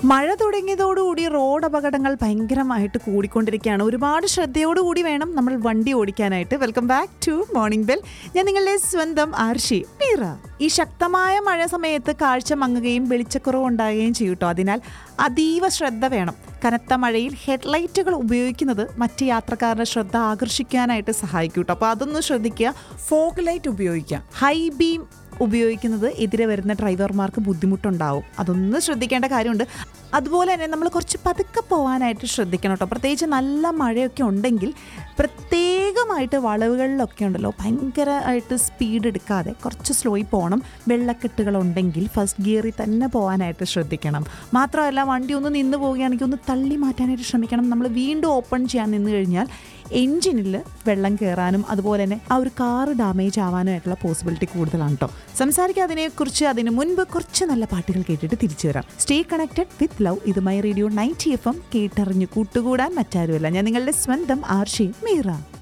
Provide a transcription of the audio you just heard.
മഴ തുടങ്ങിയതോടുകൂടി റോഡ് അപകടങ്ങൾ ഭയങ്കരമായിട്ട് കൂടിക്കൊണ്ടിരിക്കുകയാണ് ഒരുപാട് ശ്രദ്ധയോടുകൂടി വേണം നമ്മൾ വണ്ടി ഓടിക്കാനായിട്ട് welcome back to morning bell ഞാൻ നിങ്ങളുടെ സ്വന്തം ആർഷി മീറ ഈ ശക്തമായ മഴ സമയത്ത് കാഴ്ച മങ്ങുകയും വെളിച്ചക്കുറവ് ഉണ്ടാകുകയും ചെയ്യും കേട്ടോ അതിനാൽ അതീവ ശ്രദ്ധ വേണം കനത്ത മഴയിൽ ഹെഡ്ലൈറ്റുകൾ ഉപയോഗിക്കുന്നത് മറ്റ് യാത്രക്കാരുടെ ശ്രദ്ധ ആകർഷിക്കാനായിട്ട് സഹായിക്കും കേട്ടോ അപ്പോൾ അതൊന്ന് ശ്രദ്ധിക്കുക ഫോഗ് ലൈറ്റ് ഉപയോഗിക്കാം ഹൈ ബീം ഉപയോഗിക്കുന്നത് എതിരെ വരുന്ന ഡ്രൈവർമാർക്ക് ബുദ്ധിമുട്ടുണ്ടാവും അതൊന്ന് ശ്രദ്ധിക്കേണ്ട കാര്യമുണ്ട് അതുപോലെ തന്നെ നമ്മൾ കുറച്ച് പതുക്കെ പോകാനായിട്ട് ശ്രദ്ധിക്കണം കേട്ടോ പ്രത്യേകിച്ച് നല്ല മഴയൊക്കെ ഉണ്ടെങ്കിൽ പ്രത്യേകമായിട്ട് വളവുകളിലൊക്കെ ഉണ്ടല്ലോ ഭയങ്കരമായിട്ട് സ്പീഡ് എടുക്കാതെ കുറച്ച് സ്ലോയിൽ പോകണം വെള്ളക്കെട്ടുകളുണ്ടെങ്കിൽ ഫസ്റ്റ് ഗിയറിൽ തന്നെ പോകാനായിട്ട് ശ്രദ്ധിക്കണം മാത്രമല്ല വണ്ടി ഒന്ന് നിന്ന് പോവുകയാണെങ്കിൽ ഒന്ന് തള്ളി മാറ്റാനായിട്ട് ശ്രമിക്കണം നമ്മൾ വീണ്ടും ഓപ്പൺ ചെയ്യാൻ നിന്ന് കഴിഞ്ഞാൽ എൻജിനിൽ വെള്ളം കയറാനും അതുപോലെ തന്നെ ആ ഒരു കാറ് ഡാമേജ് ആവാനുമായിട്ടുള്ള പോസിബിലിറ്റി കൂടുതലാണ് കേട്ടോ സംസാരിക്കുക അതിനെക്കുറിച്ച് അതിന് മുൻപ് കുറച്ച് നല്ല പാട്ടുകൾ കേട്ടിട്ട് തിരിച്ചു വരാം സ്റ്റേ കണക്റ്റഡ് വിത്ത് ലവ് ഇത് my radio ninety F M കേട്ടറിഞ്ഞ് കൂട്ടുകൂടാൻ മറ്റാരുമല്ല ഞാൻ നിങ്ങളുടെ സ്വന്തം ആർഷി മീറ